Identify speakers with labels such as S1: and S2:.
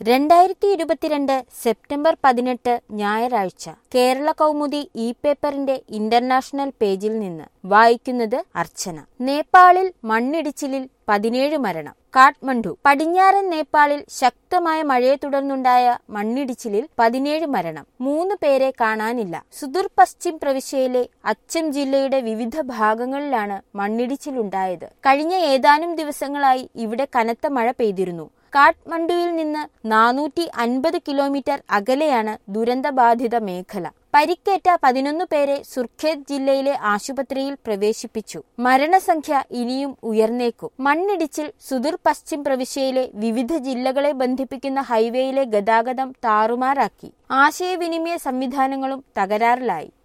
S1: രണ്ടായിരത്തി ഇരുപത്തിരണ്ട് സെപ്റ്റംബർ പതിനെട്ട് ഞായറാഴ്ച കേരള കൗമുദി ഇ പേപ്പറിന്റെ ഇന്റർനാഷണൽ പേജിൽ നിന്ന് വായിക്കുന്നത് അർച്ചന നേപ്പാളിൽ മണ്ണിടിച്ചിലിൽ പതിനേഴ് മരണം കാഠ്മണ്ഡു പടിഞ്ഞാറൻ നേപ്പാളിൽ ശക്തമായ മഴയെ തുടർന്നുണ്ടായ മണ്ണിടിച്ചിലിൽ പതിനേഴ് മരണം മൂന്ന് പേരെ കാണാനില്ല സുദൂർ പശ്ചിം പ്രവിശ്യയിലെ അച്ചം ജില്ലയുടെ വിവിധ ഭാഗങ്ങളിലാണ് മണ്ണിടിച്ചിലുണ്ടായത് കഴിഞ്ഞ ഏതാനും ദിവസങ്ങളായി ഇവിടെ കനത്ത മഴ പെയ്തിരുന്നു കാഠ്മണ്ഡുവിൽ നിന്ന് നാനൂറ്റി അൻപത് കിലോമീറ്റർ അകലെയാണ് ദുരന്തബാധിത മേഖല പരിക്കേറ്റ പതിനൊന്ന് പേരെ സുർഖേത് ജില്ലയിലെ ആശുപത്രിയിൽ പ്രവേശിപ്പിച്ചു മരണസംഖ്യ ഇനിയും ഉയർന്നേക്കും മണ്ണിടിച്ചിൽ സുദൂർ പശ്ചിം പ്രവിശ്യയിലെ വിവിധ ജില്ലകളെ ബന്ധിപ്പിക്കുന്ന ഹൈവേയിലെ ഗതാഗതം താറുമാറാക്കി ആശയവിനിമയ സംവിധാനങ്ങളും തകരാറിലായി